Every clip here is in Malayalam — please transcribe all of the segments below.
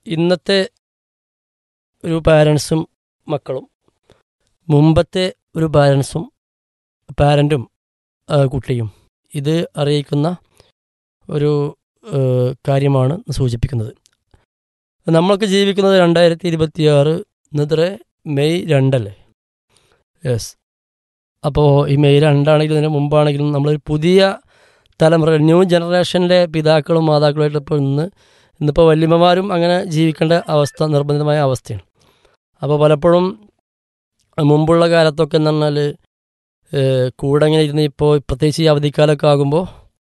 ഇന്നത്തെ ഒരു പാരൻസും മക്കളും മുമ്പത്തെ ഒരു പാരൻസും പാരൻറ്റും കുട്ടിയും ഇത് അറിയിക്കുന്ന ഒരു ഏഹ്, കാര്യമാണ് സൂചിപ്പിക്കുന്നത് നമ്മളൊക്കെ ജീവിക്കുന്നത് രണ്ടായിരത്തി ഇരുപത്തിയാറ് ഇന്നത്തെ മെയ് രണ്ടല്ലേ യെസ് അപ്പോൾ ഈ മെയ് രണ്ടാണെങ്കിലും ഇതിന് മുമ്പാണെങ്കിലും നമ്മൾ പുതിയ തലമുറ ന്യൂ ജനറേഷനിലെ പിതാക്കളും മാതാക്കളുമായിട്ട് ഇപ്പോൾ ഇന്ന് ഇന്നിപ്പോൾ വല്യമ്മമാരും അങ്ങനെ ജീവിക്കേണ്ട അവസ്ഥ നിർബന്ധിതമായ അവസ്ഥയാണ് അപ്പോൾ പലപ്പോഴും മുമ്പുള്ള കാലത്തൊക്കെ എന്ന് പറഞ്ഞാൽ ഏഹ്, കൂടെ ഇങ്ങനെ ഇരുന്ന് ഇപ്പോൾ പ്രത്യേകിച്ച് ഈ അവധിക്കാലമൊക്കെ ആകുമ്പോൾ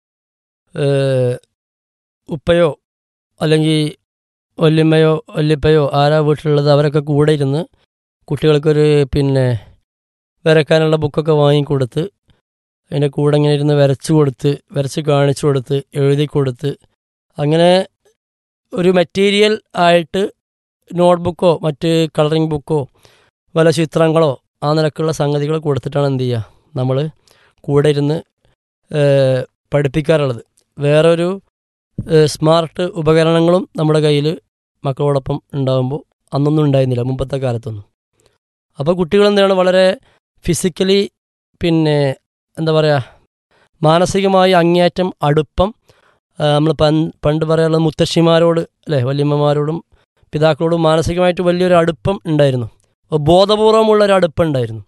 ഏഹ്, ഉപ്പയോ അല്ലെങ്കിൽ വല്യമ്മയോ വല്യപ്പയോ ആരാ വീട്ടിലുള്ളത് അവരൊക്കെ കൂടെ ഇരുന്ന് കുട്ടികൾക്കൊരു പിന്നെ വരക്കാനുള്ള ബുക്കൊക്കെ വാങ്ങിക്കൊടുത്ത് അതിൻ്റെ കൂടെ ഇങ്ങനെ ഇരുന്ന് വരച്ചു കൊടുത്ത് വരച്ച് കാണിച്ചു കൊടുത്ത് എഴുതി കൊടുത്ത് അങ്ങനെ ഒരു മെറ്റീരിയൽ ആയിട്ട് നോട്ട്ബുക്കോ മറ്റ് കളറിംഗ് ബുക്കോ വല്ല ചിത്രങ്ങളോ ആ നിലക്കുള്ള സംഗതികൾ കൊടുത്തിട്ടാണ് എന്ത് ചെയ്യുക നമ്മൾ കൂടെ ഇരുന്ന് ഏഹ്, പഠിപ്പിക്കാറുള്ളത് വേറൊരു ഏഹ്, സ്മാർട്ട് ഉപകരണങ്ങളും നമ്മുടെ കയ്യിൽ മക്കളോടൊപ്പം ഉണ്ടാകുമ്പോൾ അന്നൊന്നും ഉണ്ടായിരുന്നില്ല മുമ്പത്തെ കാലത്തൊന്നും അപ്പോൾ കുട്ടികൾ എന്താണ് വളരെ ഫിസിക്കലി പിന്നെ എന്താ പറയുക മാനസികമായി അങ്ങേയറ്റം അടുപ്പം നമ്മൾ പണ്ട് പറയാനുള്ളത് മുത്തശ്ശിമാരോട് അല്ലേ വല്യമ്മമാരോടും പിതാക്കളോടും മാനസികമായിട്ട് വലിയൊരു അടുപ്പം ഉണ്ടായിരുന്നു അപ്പോൾ ബോധപൂർവമുള്ള ഒരു അടുപ്പം ഉണ്ടായിരുന്നു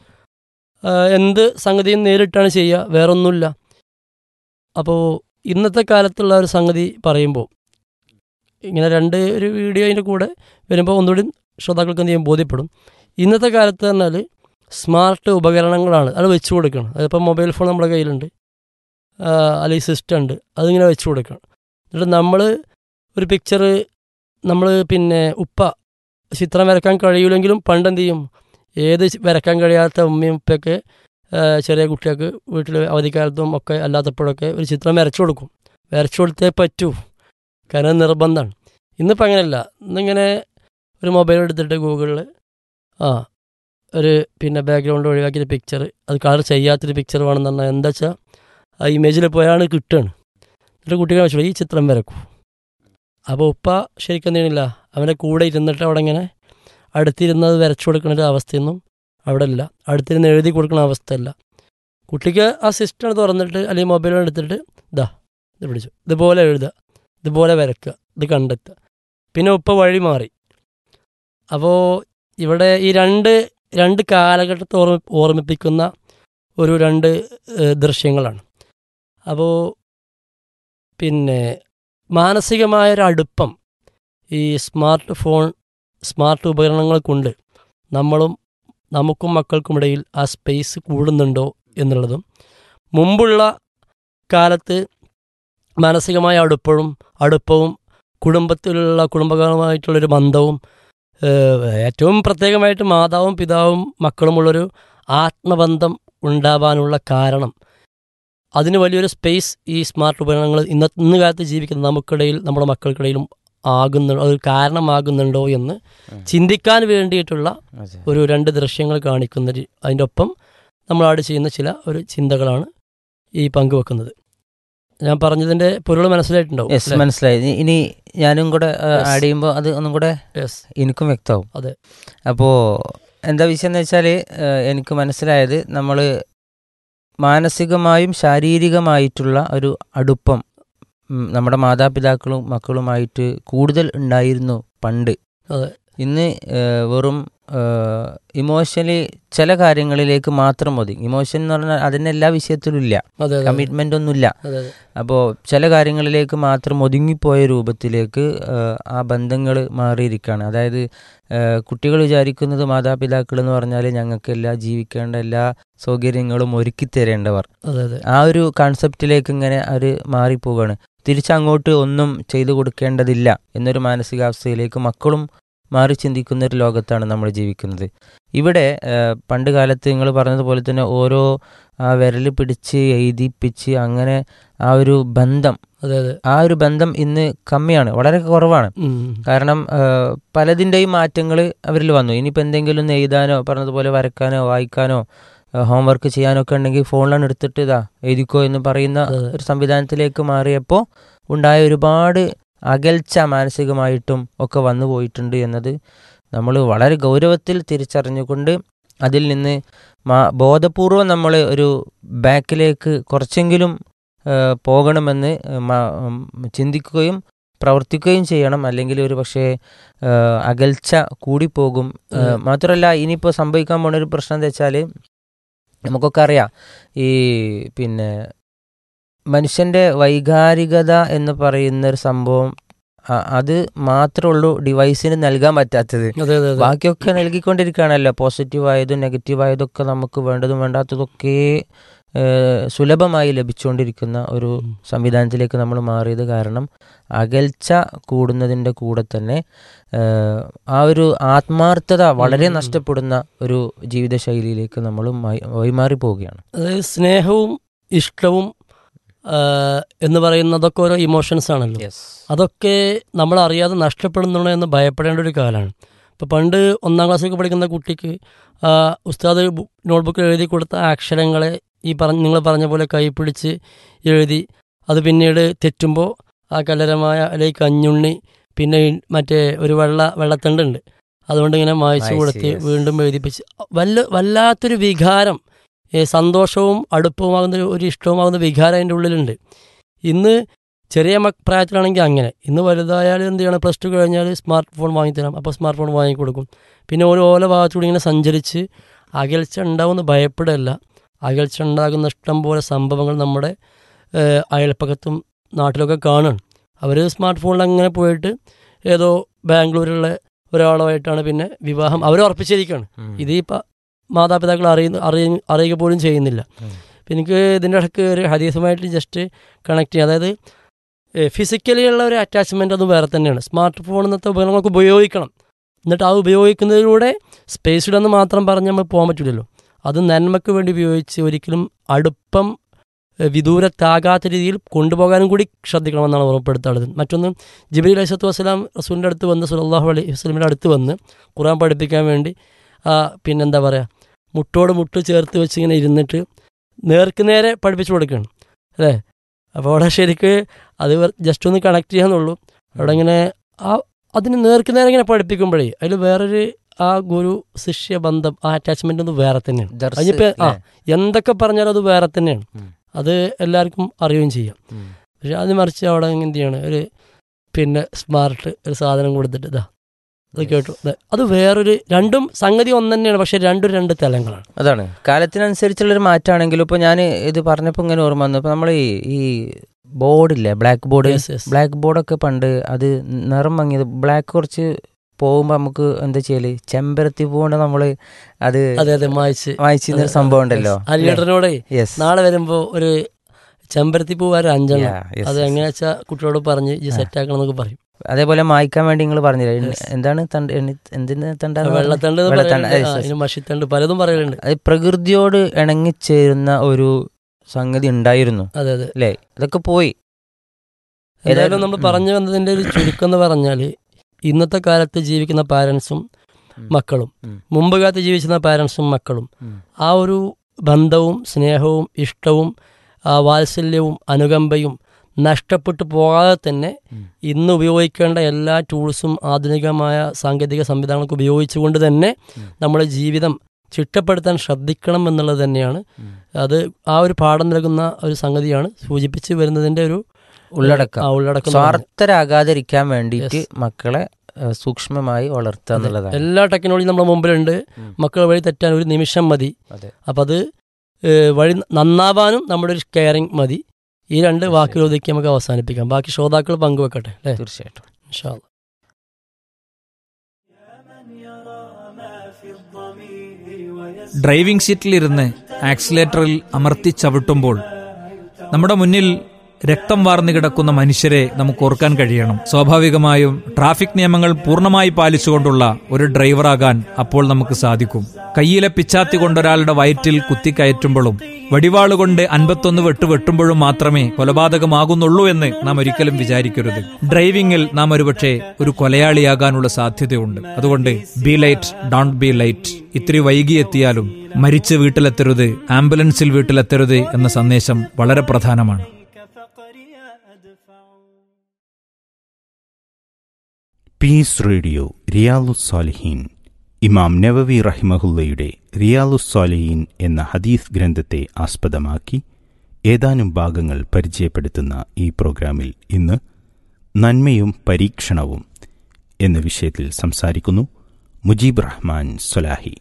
ആ, എന്ത് സംഗതിയും നേരിട്ടാണ് ചെയ്യുക വേറൊന്നുമില്ല അപ്പോൾ ഇന്നത്തെ കാലത്തുള്ള ഒരു സംഗതി പറയുമ്പോൾ ഇങ്ങനെ രണ്ട് ഒരു വീഡിയോ അതിൻ്റെ കൂടെ വരുമ്പോൾ ഒന്നുകൂടി ശ്രോതാക്കൾക്ക് എന്ത് ചെയ്യും ബോധ്യപ്പെടും ഇന്നത്തെ കാലത്ത് പറഞ്ഞാൽ സ്മാർട്ട് ഉപകരണങ്ങളാണ് അത് വെച്ച് കൊടുക്കണം അതിപ്പോൾ മൊബൈൽ ഫോൺ നമ്മുടെ കയ്യിലുണ്ട് ആ, അല്ലെങ്കിൽ സിസ്റ്റം ഉണ്ട് അതിങ്ങനെ വെച്ച് കൊടുക്കണം എന്നിട്ട് നമ്മൾ ഒരു പിക്ചർ നമ്മൾ പിന്നെ ഉപ്പ ചിത്രം വരക്കാൻ കഴിയില്ലെങ്കിലും പണ്ട് എന്ത് ചെയ്യും ഏത് ചി- വരക്കാൻ കഴിയാത്ത ഉമ്മയും ഉപ്പയൊക്കെ ആ, ചെറിയ കുട്ടികൾക്ക് വീട്ടിൽ അവധിക്കാലത്തും ഒക്കെ അല്ലാത്തപ്പോഴൊക്കെ ഒരു ചിത്രം വരച്ചു കൊടുക്കും വരച്ചു കൊടുത്തേ പറ്റൂ കാരണം നിർബന്ധമാണ് ഇന്നിപ്പോൾ അങ്ങനെയല്ല ഇന്നിങ്ങനെ ഒരു മൊബൈൽ എടുത്തിട്ട് ഗൂഗിളിൽ ആ ഒരു പിന്നെ ബാക്ക്ഗ്രൗണ്ട് ഒഴിവാക്കിയൊരു പിക്ചർ അത് കളർ ചെയ്യാത്തൊരു പിക്ചർ വേണമെന്ന് പറഞ്ഞാൽ എന്താ വെച്ചാൽ ആ ഇമേജിൽ പോയാണ് കിട്ടുകയാണ് എന്നിട്ട് കുട്ടികളെ വെച്ചോളൂ ഈ ചിത്രം വരക്കൂ അപ്പോൾ ഉപ്പ ശരിക്കും എന്ത് ചെയ്യണില്ല അവൻ്റെ കൂടെ ഇരുന്നിട്ട് അവിടെ ഇങ്ങനെ അടുത്തിരുന്ന് അത് വരച്ചു കൊടുക്കുന്ന ഒരു അവസ്ഥയൊന്നും അവിടെ ഇല്ല അടുത്തിരുന്ന് എഴുതി കൊടുക്കുന്ന അവസ്ഥയല്ല കുട്ടിക്ക് ആ സിസ്റ്റം തുറന്നിട്ട് അല്ലെങ്കിൽ മൊബൈൽ എടുത്തിട്ട് ഇതാ ഇത് പിടിച്ചു ഇതുപോലെ എഴുതുക ഇതുപോലെ വരക്കുക ഇത് കണ്ടെത്തുക പിന്നെ ഉപ്പ വഴി മാറി അപ്പോൾ ഇവിടെ ഈ രണ്ട് രണ്ട് കാലഘട്ടത്തെ ഓർമ്മ ഓർമ്മിപ്പിക്കുന്ന ഒരു രണ്ട് ഏഹ്, ദൃശ്യങ്ങളാണ് അപ്പോൾ പിന്നെ മാനസികമായ ഒരു അടുപ്പം ഈ സ്മാർട്ട് ഫോൺ സ്മാർട്ട് ഉപകരണങ്ങൾ കൊണ്ട് നമ്മളും നമുക്കും മക്കൾക്കുമിടയിൽ ആ സ്പേസ് കൂടുന്നുണ്ടോ എന്നുള്ളതും മുമ്പുള്ള കാലത്ത് മാനസികമായ അടുപ്പവും അടുപ്പവും കുടുംബത്തിലുള്ള കുടുംബകരമായിട്ടുള്ളൊരു ബന്ധവും ഏഹ്, ഏറ്റവും പ്രത്യേകമായിട്ട് മാതാവും പിതാവും മക്കളുമുള്ളൊരു ആത്മബന്ധം ഉണ്ടാവാനുള്ള കാരണം അതിന് വലിയൊരു സ്പേസ് ഈ സ്മാർട്ട് ഉപകരണങ്ങൾ ഇന്ന ഇന്ന് കാലത്ത് ജീവിക്കുന്ന നമുക്കിടയിൽ നമ്മുടെ മക്കൾക്കിടയിലും ആകുന്നു അത് കാരണമാകുന്നുണ്ടോ എന്ന് ഉം. ചിന്തിക്കാൻ വേണ്ടിയിട്ടുള്ള അതെ. ഒരു രണ്ട് ദൃശ്യങ്ങൾ കാണിക്കുന്ന ഒരു- അതിൻ്റെ ഒപ്പം നമ്മൾ ആഡ് ചെയ്യുന്ന ചില ഒരു ചിന്തകളാണ് ഈ പങ്കുവെക്കുന്നത് ഞാൻ പറഞ്ഞതിൻ്റെ പൊരുൾ മനസ്സിലായിട്ടുണ്ടാവും യെസ് മനസ്സിലായി ഇനി- ഇനി ഞാനും കൂടെ Yes. ആഡ് ചെയ്യുമ്പോൾ അത് ഒന്നും കൂടെ യെസ് എനിക്കും വ്യക്തമാവും അതെ. അപ്പോൾ എന്താ വിഷയം എന്ന് വെച്ചാൽ എനിക്ക് മനസ്സിലായത് നമ്മൾ മാനസികമായും ശാരീരികമായിട്ടുള്ള ഒരു അടുപ്പം ഉം, നമ്മുടെ മാതാപിതാക്കളും മക്കളുമായിട്ട് കൂടുതൽ ഉണ്ടായിരുന്നു പണ്ട് അതെ. ഇന്ന് ഏഹ്, വെറും ഇമോഷണലി ചില കാര്യങ്ങളിലേക്ക് മാത്രം മതി ഇമോഷൻ എന്ന് പറഞ്ഞാൽ അതിന് എല്ലാ വിഷയത്തിലും ഇല്ല അതെ അതെ കമ്മിറ്റ്മെൻ്റ് ഒന്നുമില്ല അതെ അതെ അപ്പോൾ ചില കാര്യങ്ങളിലേക്ക് മാത്രം ഒതുങ്ങിപ്പോയ രൂപത്തിലേക്ക് ആ, ആ ബന്ധങ്ങൾ മാറിയിരിക്കുകയാണ് അതായത് കുട്ടികൾ വിചാരിക്കുന്നത് മാതാപിതാക്കൾ എന്ന് പറഞ്ഞാൽ ഞങ്ങൾക്കെല്ലാം ജീവിക്കേണ്ട എല്ലാ സൗകര്യങ്ങളും ഒരുക്കി തരേണ്ടവർ അതെ അതെ ആ ഒരു കൺസെപ്റ്റിലേക്ക് ഇങ്ങനെ അവർ മാറിപ്പോവുകയാണ് തിരിച്ചങ്ങോട്ട് ഒന്നും ചെയ്തു കൊടുക്കേണ്ടതില്ല എന്നൊരു മാനസികാവസ്ഥയിലേക്ക് മക്കളും മാറി ചിന്തിക്കുന്ന ഒരു ലോകത്താണ് നമ്മൾ ജീവിക്കുന്നത് ഇവിടെ ആ, പണ്ട് കാലത്ത് നിങ്ങൾ പറഞ്ഞതുപോലെ തന്നെ ഓരോ ആ വിരൽ പിടിച്ച് എഴുതിപ്പിച്ച് അങ്ങനെ ആ ഒരു ബന്ധം അതെ അതെ ആ ഒരു ബന്ധം ഇന്ന് കമ്മിയാണ് വളരെ കുറവാണ് ഉം. കാരണം ആ, പലതിൻ്റെയും മാറ്റങ്ങൾ അവരിൽ വന്നു ഇനിയിപ്പോൾ എന്തെങ്കിലും ഒന്ന് എഴുതാനോ പറഞ്ഞതുപോലെ വരക്കാനോ വായിക്കാനോ ഹോംവർക്ക് ചെയ്യാനോ ഒക്കെ ഉണ്ടെങ്കിൽ ഫോണിലാണ് എടുത്തിട്ട് ഇതാ എഴുതിക്കോ എന്ന് പറയുന്ന അതെ. ഒരു സംവിധാനത്തിലേക്ക് മാറിയപ്പോൾ ഉണ്ടായ ഒരുപാട് അകൽച്ച മാനസികമായിട്ടും ഒക്കെ വന്നു പോയിട്ടുണ്ട് എന്നത് നമ്മൾ വളരെ ഗൗരവത്തിൽ തിരിച്ചറിഞ്ഞുകൊണ്ട് അതിൽ നിന്ന് മാ ബോധപൂർവം നമ്മൾ ഒരു ബാക്കിലേക്ക് കുറച്ചെങ്കിലും ആ, പോകണമെന്ന് മ- ഉം, ചിന്തിക്കുകയും പ്രവർത്തിക്കുകയും ചെയ്യണം അല്ലെങ്കിൽ ഒരു പക്ഷേ ആ, അകൽച്ച കൂടിപ്പോകും ആ, ഉം. മാത്രമല്ല ഇനിയിപ്പോൾ സംഭവിക്കാൻ പോണ ഒരു പ്രശ്നം എന്താ വെച്ചാൽ നമുക്കൊക്കെ അറിയാം ഈ പിന്നെ മനുഷ്യൻ്റെ വൈകാരികത എന്ന് പറയുന്ന ഒരു സംഭവം അ- അത് മാത്രമേ ഉള്ളൂ ഡിവൈസിന് നൽകാൻ പറ്റാത്തത് അതെ അതെ അതെ ബാക്കിയൊക്കെ നൽകിക്കൊണ്ടിരിക്കുകയാണല്ലോ പോസിറ്റീവ് ആയതും നെഗറ്റീവ് ആയതൊക്കെ നമുക്ക് വേണ്ടതും വേണ്ടാത്തതൊക്കെ ഏഹ്, സുലഭമായി ലഭിച്ചുകൊണ്ടിരിക്കുന്ന ഒരു ഉം. സംവിധാനത്തിലേക്ക് നമ്മൾ മാറിയത് കാരണം അകൽച്ച കൂടുന്നതിൻ്റെ കൂടെ തന്നെ ഏഹ്, ആ ഒരു ആത്മാർത്ഥത വളരെ ഉം. നഷ്ടപ്പെടുന്ന ഒരു ജീവിതശൈലിയിലേക്ക് നമ്മൾ മായി- വഴിമാറി പോവുകയാണ് അതായത് സ്നേഹവും ഇഷ്ടവും ആ, എന്ന് പറയുന്നതൊക്കെ ഓരോ ഇമോഷൻസ് ആണല്ലോ അതൊക്കെ നമ്മൾ അറിയാതെ നഷ്ടപ്പെടുന്നുണ്ടോ എന്ന് ഭയപ്പെടേണ്ട ഒരു കാലമാണ് ഇപ്പോൾ പണ്ട് ഒന്നാം ക്ലാസ്സിലൊക്കെ പഠിക്കുന്ന കുട്ടിക്ക് ആ, ഉസ്താദ് ബു- നോട്ട്ബുക്കിൽ എഴുതി കൊടുത്ത അക്ഷരങ്ങളെ ഈ പറഞ്ഞ നിങ്ങൾ പറഞ്ഞ പോലെ കൈ പിടിച്ച് എഴുതി അത് പിന്നീട് തെറ്റുമ്പോൾ ആ കലരമായ അല്ലെങ്കിൽ കഞ്ഞുണ്ണി പിന്നെ ഈ മറ്റേ ഒരു വെള്ള വെള്ളത്തണ്ടുണ്ട് അതുകൊണ്ട് ഇങ്ങനെ മായ്ച്ചു മായ്ച്ച്, കൊടുത്ത് yes. വീണ്ടും എഴുതിപ്പിച്ച് വല്ല വല്ലാത്തൊരു വികാരം ഏ, സന്തോഷവും അടുപ്പവുമാകുന്ന ഒരു- ഒരു ഇഷ്ടവുമാകുന്ന വികാരം അതിൻ്റെ ഉള്ളിലുണ്ട് ഇന്ന് ചെറിയ മക് പ്രായത്തിലാണെങ്കിൽ അങ്ങനെ ഇന്ന് വലുതായാലും എന്ത് ചെയ്യണം പ്ലസ് ടു കഴിഞ്ഞാൽ സ്മാർട്ട് ഫോൺ വാങ്ങിത്തരാം അപ്പോൾ സ്മാർട്ട് ഫോൺ വാങ്ങിക്കൊടുക്കും പിന്നെ ഒരു ഓല ഭാഗത്തൂടെ ഇങ്ങനെ സഞ്ചരിച്ച് അകൽച്ച ഉണ്ടാവുമെന്ന് ഭയപ്പെടല്ല അകൽച്ച ഉണ്ടാകുന്ന ഇഷ്ടം പോലെ സംഭവങ്ങൾ നമ്മുടെ ഏഹ്, അയൽപ്പക്കത്തും നാട്ടിലൊക്കെ കാണുകയാണ് അവർ സ്മാർട്ട് ഫോണിൽ അങ്ങനെ പോയിട്ട് ഏതോ ബാംഗ്ലൂരിലുള്ള ഒരാളുമായിട്ടാണ് പിന്നെ വിവാഹം അവർ ഉറപ്പിച്ചിരിക്കുകയാണ് ഇത് ഇപ്പം മാതാപിതാക്കൾ അറിയുന്ന അറിയ അറിയുക പോലും ചെയ്യുന്നില്ല ഉം. അപ്പം എനിക്ക് ഇതിൻ്റെ ഇടയ്ക്ക് ഒരു ഹദീസുമായിട്ട് ജസ്റ്റ് കണക്ട് ചെയ്യുക അതായത് ഫിസിക്കലി ഉള്ള ഒരു അറ്റാച്ച്മെൻ്റ് അത് വേറെ തന്നെയാണ് സ്മാർട്ട് ഫോൺ എന്നത്തെ ഉപകരണങ്ങൾക്ക് ഉപയോഗിക്കണം എന്നിട്ട് ആ ഉപയോഗിക്കുന്നതിലൂടെ സ്പേസ് ഇടെന്ന് മാത്രം പറഞ്ഞ് നമ്മൾ പോകാൻ പറ്റില്ലല്ലോ അത് നന്മയ്ക്ക് വേണ്ടി ഉപയോഗിച്ച് ഒരിക്കലും അടുപ്പം ഏഹ്, വിദൂരത്താകാത്ത രീതിയിൽ കൊണ്ടുപോകാനും കൂടി ശ്രദ്ധിക്കണമെന്നാണ് ഓർമ്മപ്പെടുത്താറുള്ളത് മറ്റൊന്ന് ജിബിലി അലൈസത്തു വസ്സലാം റസൂലിൻ്റെ അടുത്ത് വന്ന് സുലല്ലാഹു അലൈഹി വസ്ലമിൻ്റെ അടുത്ത് വന്ന് ഖുറാൻ പഠിപ്പിക്കാൻ വേണ്ടി ആ, പിന്നെന്താ പറയുക മുട്ടോട് മുട്ട് ചേർത്ത് വെച്ച് ഇങ്ങനെ ഇരുന്നിട്ട് നേർക്ക് നേരെ പഠിപ്പിച്ചു കൊടുക്കുകയാണ് അല്ലേ അപ്പോൾ അവിടെ ശരിക്ക് അത് ജസ്റ്റ് ഒന്ന് കണക്ട് ചെയ്യാന്നുള്ളൂ അവിടെ ഇങ്ങനെ ആ അതിന് നേർക്ക് നേരെ ഇങ്ങനെ പഠിപ്പിക്കുമ്പോഴേ അതിൽ വേറൊരു ആ ഗുരു ശിഷ്യ ബന്ധം ആ അറ്റാച്ച്മെൻ്റ് ഒന്ന് വേറെ തന്നെയാണ് ദർസ് അതിനിപ്പോ ആ അല്ലേ? എന്തൊക്കെ പറഞ്ഞാലും അത് വേറെ തന്നെയാണ് ഉം. അത് എല്ലാവർക്കും അറിയുകയും ചെയ്യാം ഉം. പക്ഷെ അത് മറിച്ച് അവിടെ എന്ത് ചെയ്യാണ് ഒരു പിന്നെ സ്മാർട്ട് ഒരു സാധനം കൊടുത്തിട്ട് ഇതാ അത് കേട്ടു ദേ, അത് വേറൊരു രണ്ടും സംഗതി ഒന്ന് തന്നെയാണ് പക്ഷെ രണ്ടും രണ്ട് തലങ്ങളാണ് അതാണ് കാലത്തിനനുസരിച്ചുള്ളൊരു മാറ്റമാണെങ്കിലും ഇപ്പോൾ ഞാൻ ഇത് പറഞ്ഞപ്പോൾ ഇങ്ങനെ ഓർമ്മ വന്നു ഇപ്പോൾ നമ്മൾ ഈ ഈ ബോർഡില്ലേ black board Yes, yes. Black ബോർഡൊക്കെ പണ്ട് അത് നിറം മങ്ങിയത് ബ്ലാക്ക് കുറച്ച് പോകുമ്പോൾ നമുക്ക് എന്താ ചെയ്യല് ചെമ്പരത്തി പൂകൊണ്ട് നമ്മൾ അത് അതെ അതെ മായ്ച്ച് വായിച്ചിരുന്ന ഒരു സംഭവം ഉണ്ടല്ലോ ആ ലീഡറിനോടെ യെസ് നാളെ വരുമ്പോ ഒരു ചെമ്പരത്തി പൂ വരെ അഞ്ചെണ്ണം അത് എങ്ങനെയാ വെച്ചാൽ കുട്ടിയോട് പറഞ്ഞ് ഈ സെറ്റ് ആക്കണം എന്നൊക്കെ പറയും അതേപോലെ മായ്ക്കാൻ വേണ്ടി നിങ്ങൾ പറഞ്ഞില്ലേ എണ്ണി- Yes. എന്താണ് തണ്ട് എണ്ണി എന്തിന് തണ്ടാണ് വെള്ളത്തണ്ട് എന്ന് വെള്ളത്തണ്ട്, പറയലുണ്ട്. yes, ആ, yes. ഇതിന് മഷിത്തണ്ട് പലതും പറയലുണ്ട് അത് പ്രകൃതിയോട് ഇണങ്ങിച്ചേരുന്ന ഒരു സംഗതി ഉണ്ടായിരുന്നു അതെ അതെ അല്ലേ അതൊക്കെ പോയി എന്തായാലും ഏതായാലും, നമ്മൾ ഉം. പറഞ്ഞു വന്നതിന്റെ ഒരു ചുരുക്കം എന്ന് പറഞ്ഞാൽ ഇന്നത്തെ കാലത്ത് ജീവിക്കുന്ന പാരൻസും ഉം. മക്കളും ഉം. മുമ്പ് കാലത്ത് ജീവിച്ചിരുന്ന പാരൻസും മക്കളും ഉം. ആ ഒരു ബന്ധവും സ്നേഹവും ഇഷ്ടവും ആ വാത്സല്യവും അനുകമ്പയും നഷ്ടപ്പെട്ടു പോകാതെ തന്നെ ഉം. ഇന്ന് ഉപയോഗിക്കേണ്ട എല്ലാ ടൂൾസും ആധുനികമായ സാങ്കേതിക സംവിധാനങ്ങൾക്ക് ഉപയോഗിച്ചുകൊണ്ട് തന്നെ ഉം. നമ്മുടെ ജീവിതം ചിട്ടപ്പെടുത്താൻ ശ്രദ്ധിക്കണം എന്നുള്ളത് തന്നെയാണ് ഉം. അത് ആ ഒരു പാഠം നൽകുന്ന ഒരു സംഗതിയാണ് സൂചിപ്പിച്ച് വരുന്നതിന്റെ ഒരു ഉള്ളടക്കം ആ ഉള്ളടക്കം എന്ന് പറയുന്നത്. സ്വാർത്ഥരാകാതിരിക്കാൻ വേണ്ടിയിട്ട് Yes. മക്കളെ ഏഹ്, സൂക്ഷ്മമായി വളർത്തുക എന്നുള്ളതാണ് എല്ലാ ടെക്നോളജിയും നമ്മുടെ മുമ്പിലുണ്ട് ഉം. മക്കൾ വഴി തെറ്റാൻ ഒരു നിമിഷം മതി അതെ. അപ്പം അത് ഏഹ്, വഴി നന്നാവാനും നമ്മുടെ ഒരു കെയറിങ് മതി ഈ രണ്ട് തീർച്ചയായും. വാക്കുകൾ ഒതുക്കി നമുക്ക് അവസാനിപ്പിക്കാം ബാക്കി ശ്രോതാക്കൾ പങ്കുവെക്കട്ടെ അല്ലേ തീർച്ചയായിട്ടും ഇൻഷാ അല്ലാ. ഡ്രൈവിംഗ് സീറ്റിലിരുന്ന് ആക്സിലേറ്ററിൽ അമർത്തി ചവിട്ടുമ്പോൾ നമ്മുടെ മുന്നിൽ രക്തം വാർന്നു കിടക്കുന്ന മനുഷ്യരെ നമുക്ക് ഓർക്കാൻ കഴിയണം സ്വാഭാവികമായും ട്രാഫിക് നിയമങ്ങൾ പൂർണ്ണമായി പാലിച്ചുകൊണ്ടുള്ള ഒരു ഡ്രൈവറാകാൻ അപ്പോൾ നമുക്ക് സാധിക്കും കയ്യിലെ പിച്ചാത്തി കൊണ്ടൊരാളുടെ വയറ്റിൽ കുത്തിക്കയറ്റുമ്പോഴും വടിവാളുകൊണ്ട് അൻപത്തൊന്ന് വെട്ട് വെട്ടുമ്പോഴും മാത്രമേ കൊലപാതകമാകുന്നുള്ളൂ എന്ന് നാം ഒരിക്കലും വിചാരിക്കരുത് ഡ്രൈവിംഗിൽ നാം ഒരുപക്ഷെ ഒരു കൊലയാളിയാകാനുള്ള സാധ്യതയുണ്ട് അതുകൊണ്ട് be light don't be light ഇത്തിരി വൈകിയെത്തിയാലും മരിച്ച് വീട്ടിലെത്തരുത് ആംബുലൻസിൽ വീട്ടിലെത്തരുത് എന്ന സന്ദേശം വളരെ പ്രധാനമാണ് പീസ് റേഡിയോ റിയാലുസ്സാലിഹീൻ ഇമാം നവവി റഹിമഹുല്ലയുടെ റിയാലുസ്സാലിഹീൻ എന്ന ഹദീസ് ഗ്രന്ഥത്തെ ആസ്പദമാക്കി ഏതാനും ഭാഗങ്ങൾ പരിചയപ്പെടുത്തുന്ന ഈ പ്രോഗ്രാമിൽ ഇന്ന് നന്മയും പരീക്ഷണവും എന്ന വിഷയത്തിൽ സംസാരിക്കുന്നു മുജീബ് റഹ്മാൻ സൊലാഹി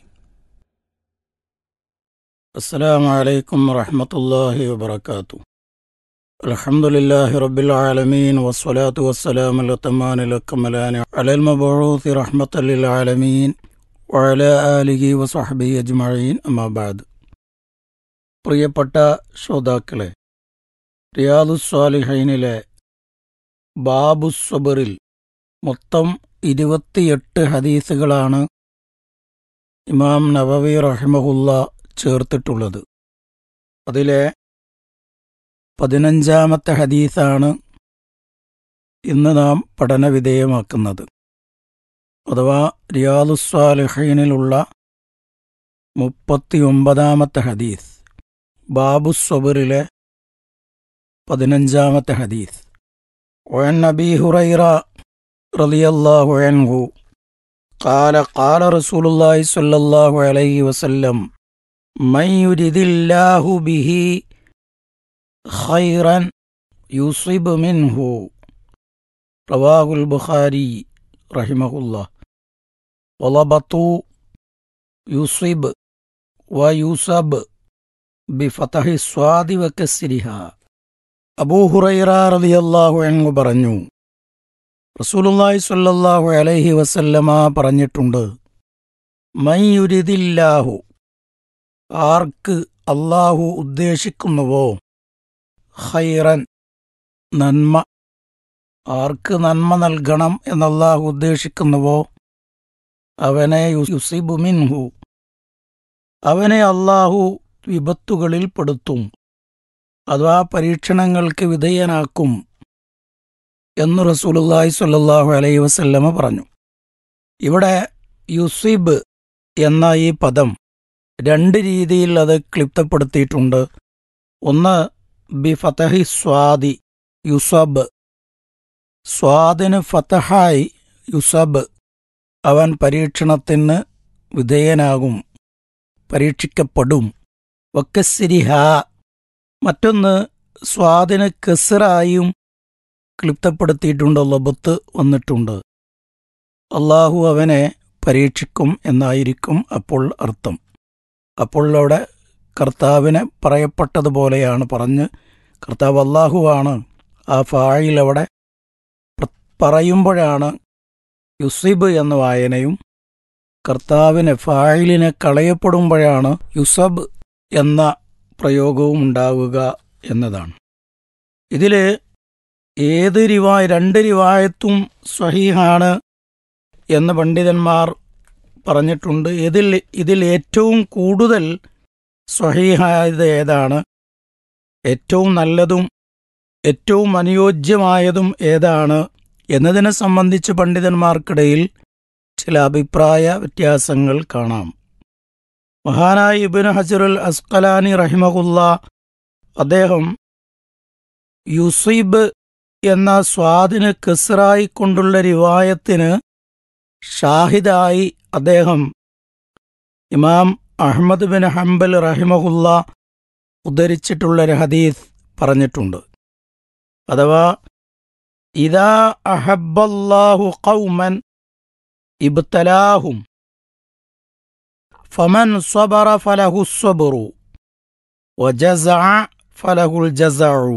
السلام عليكم ورحمة الله وبركاته الحمد لله رب العالمين والصلاة والسلام الأتمان الأكملان على المبعوث رحمة للعالمين وعلى آله وصحبه أجمعين أما بعد പ്രിയപ്പെട്ട ശ്രോതാക്കളെ റിയാദുസ്വാലിഹൈനിലെ ബാബുസ്വബറിൽ മൊത്തം ഇരുപത്തിയെട്ട് ഹദീസുകളാണ് ഇമാം നവവി റഹിമഹുല്ല ചേർത്തിട്ടുള്ളത് അതിലെ പതിനഞ്ചാമത്തെ ഹദീസാണ് ഇന്ന് നാം പഠനവിധേയമാക്കുന്നത് അഥവാ റിയാദുസ്വാലിഹീനിലുള്ള മുപ്പത്തിയൊമ്പതാമത്തെ ഹദീസ് ബാബുസ്വബറിലെ പതിനഞ്ചാമത്തെ ഹദീസ് وعن أبي هريرة رضي الله عنه قال قال رسول الله صلى الله عليه وسلم من يرد الله به خيرا يصيب منه رواه البخاري رحمه الله وضبطوا يصيب ويصب بفتح الصاد وكسرها അബൂ ഹുറൈറ റളിയല്ലാഹു അൻഹു പറഞ്ഞു റസൂലുള്ളാഹി സ്വല്ലല്ലാഹു അലൈഹി വസല്ലമ പറഞ്ഞിട്ടുണ്ട് മയ്യുരിദില്ലാഹു ആർക്ക് അള്ളാഹു ഉദ്ദേശിക്കുന്നുവോ ഖൈറൻ നന്മ ആർക്ക് നന്മ നൽകണം എന്നല്ലാഹു ഉദ്ദേശിക്കുന്നുവോ അവനെ യുസിബു മിൻഹു അവനെ അള്ളാഹു വിപത്തുകളിൽ പെടുത്തും അഥവാ പരീക്ഷണങ്ങൾക്ക് വിധേയനാക്കും എന്ന് റസൂലുള്ളാഹി സ്വല്ലല്ലാഹു അലൈഹി വസല്ലമ പറഞ്ഞു ഇവിടെ യുസിബ് എന്ന ഈ പദം രണ്ട് രീതിയിൽ അത് ക്ലിപ്തപ്പെടുത്തിയിട്ടുണ്ട് ഒന്ന് ബി ഫതഹി സ്വാദി യുസബ് സ്വാദിന് ഫതഹായി യുസബ് അവൻ പരീക്ഷണത്തിന് വിധേയനാകും പരീക്ഷിക്കപ്പെടും വക്കസിരിഹ മറ്റൊന്ന് സ്വാദിന് കെസറായും ക്ലിപ്തപ്പെടുത്തിയിട്ടുണ്ട് ലബത്ത് വന്നിട്ടുണ്ട് അള്ളാഹു അവനെ പരീക്ഷിക്കും എന്നായിരിക്കും അപ്പോൾ അർത്ഥം അപ്പോൾ അവിടെ കർത്താവിനെ പറയപ്പെട്ടതുപോലെയാണ് പറഞ്ഞ് കർത്താവ് അള്ളാഹുവാണ് ആ ഫായിൽ അവിടെ പറയുമ്പോഴാണ് യുസിബ് എന്ന വായനയും കർത്താവിനെ ഫായിലിനെ കളയപ്പെടുമ്പോഴാണ് യുസബ് എന്ന പ്രയോഗവും ഉണ്ടാവുക എന്നതാണ് ഇതിൽ ഏത് റിവായ രണ്ട് റിവായത്തും സ്വഹീഹാണ് എന്ന് പണ്ഡിതന്മാർ പറഞ്ഞിട്ടുണ്ട് ഇതിൽ ഇതിൽ ഏറ്റവും കൂടുതൽ സ്വഹീഹായത് ഏതാണ് ഏറ്റവും നല്ലതും ഏറ്റവും അനുയോജ്യമായതും ഏതാണ് എന്നതിനെ സംബന്ധിച്ച് പണ്ഡിതന്മാർക്കിടയിൽ ചില അഭിപ്രായ വ്യത്യാസങ്ങൾ കാണാം മഹാനായ ഇബിൻ ഹജറുൽ അസ്കലാനി റഹിമഹുല്ല അദ്ദേഹം യുസീബ് എന്ന സ്വാദിന് കെസറായി കൊണ്ടുള്ള റിവായത്തിന് ഷാഹിദായി അദ്ദേഹം ഇമാം അഹമ്മദ് ബിൻ ഹംബൽ റഹിമഹുല്ല ഉദ്ധരിച്ചിട്ടുള്ള ഒരു ഹദീസ് പറഞ്ഞിട്ടുണ്ട് അഥവാ ഇതാ അഹബല്ലാഹു ഖൗമൻ ഇബ്തലാഹും ഫമൻ സ്വബറ ഫലഹു സ്വബറു വജസഅ ഫലഹുൽ ജസഉ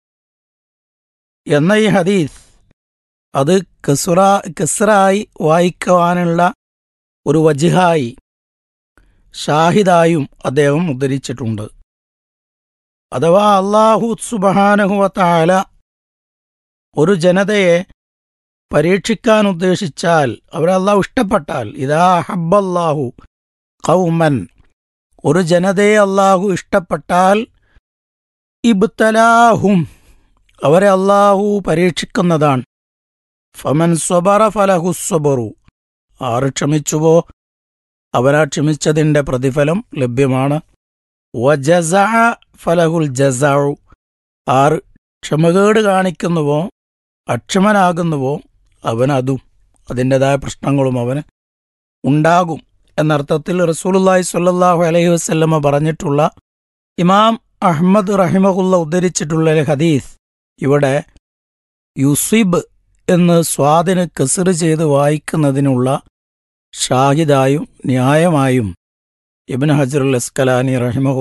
എന്ന ഈ ഹദീസ് അത് കസുറ കസ്റായി വായിക്കുവാനുള്ള ഒരു വജിഹായി ഷാഹിദായും അദ്ദേഹം ഉദ്ധരിച്ചിട്ടുണ്ട് അഥവാ അള്ളാഹു സുബഹാനഹുവത്താല ഒരു ജനതയെ പരീക്ഷിക്കാൻ ഉദ്ദേശിച്ചാൽ അവരെ അള്ളാഹു ഇഷ്ടപ്പെട്ടാൽ ഇതാ ഹബ്ബല്ലാഹു കൗമൻ ഒരു ജനതയെ അള്ളാഹു ഇഷ്ടപ്പെട്ടാൽ ഇബ്തലാഹും അവരെ അള്ളാഹു പരീക്ഷിക്കുന്നതാണ് ഫമൻ സ്വബറ ഫലഹുസ്വബറു ആറ് ക്ഷമിച്ചുവോ അവരാ ക്ഷമിച്ചതിൻ്റെ പ്രതിഫലം ലഭ്യമാണ് വജസ ഫലഹുൽ ജസാഉ ആറ് ക്ഷമകേട് കാണിക്കുന്നുവോ അക്ഷമനാകുന്നുവോ അവനതും അതിൻ്റെതായ പ്രശ്നങ്ങളും അവന് ഉണ്ടാകും എന്നർത്ഥത്തിൽ റസൂലുള്ളാഹി സ്വല്ലല്ലാഹു അലൈഹി വസല്ലമ പറഞ്ഞിട്ടുള്ള ഇമാം അഹ്മദ് റഹിമഹുല്ല ഉദ്ധരിച്ചിട്ടുള്ള ഒരു ഹദീസ് ഇവിടെ യുസിബ് എന്ന് സ്വാദിന് കസർ ചെയ്ത് വായിക്കുന്നതിനുള്ള ഷാഹിദായും ന്യായമായും ഇബ്ൻ ഹജറുൽ എസ്കലാനി റഹിമഹു